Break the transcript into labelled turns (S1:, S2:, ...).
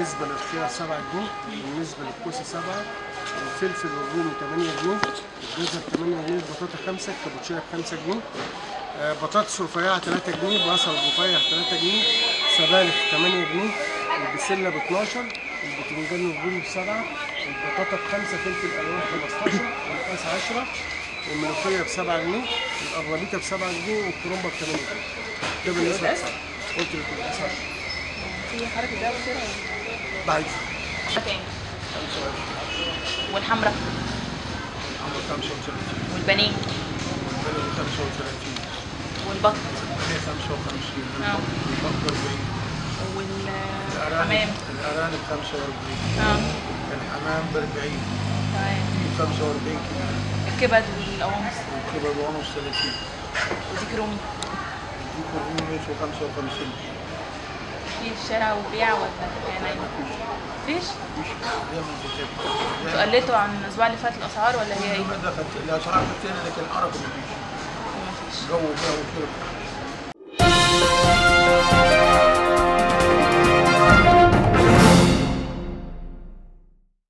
S1: بالنسبة للخيار 7 جنيه بالنسبة للكوسة 7 الفلفل الرومي 8 جنيه الجزر 8 جنيه البطاطا 5 الكابوتشيا ب 5 جنيه آه، بطاطس رفيعة 3 جنيه بصل رفيع 3 جنيه سبانخ 8 جنيه البسلة ب 12 البتنجان الرومي ب 7 البطاطا ب 5 فلفل الوان 15 والقاس 10 الملوخية ب 7 جنيه القرنبيطة ب 7 جنيه والكرنبة ب 8 جنيه ده بالنسبة
S2: والقاس؟
S1: قلت لك القاس 10
S2: في حركه ده كده
S1: بعد
S2: تاني والحمراء
S3: عمر 35
S2: والبانيه
S3: بلد 35
S2: والبط
S3: 55
S2: آه.
S3: البط 40
S2: والحمام
S3: الارانب 45
S2: اه
S3: الحمام ب 40
S2: تمام
S3: 45 كيلو
S2: الكبد والقوانص
S3: الكبد ونص 30
S2: وديك رومي
S3: ديك الرومي 55
S2: في الشارع وبيع ولا يعني مفيش
S3: مش دايما بتاكل
S2: انتوا قلتوا عن الاسبوع اللي فات الاسعار ولا هي ايه؟
S3: الاسعار خدتنا لكن العرب مفيش
S2: مفيش
S3: جو بيع وشرب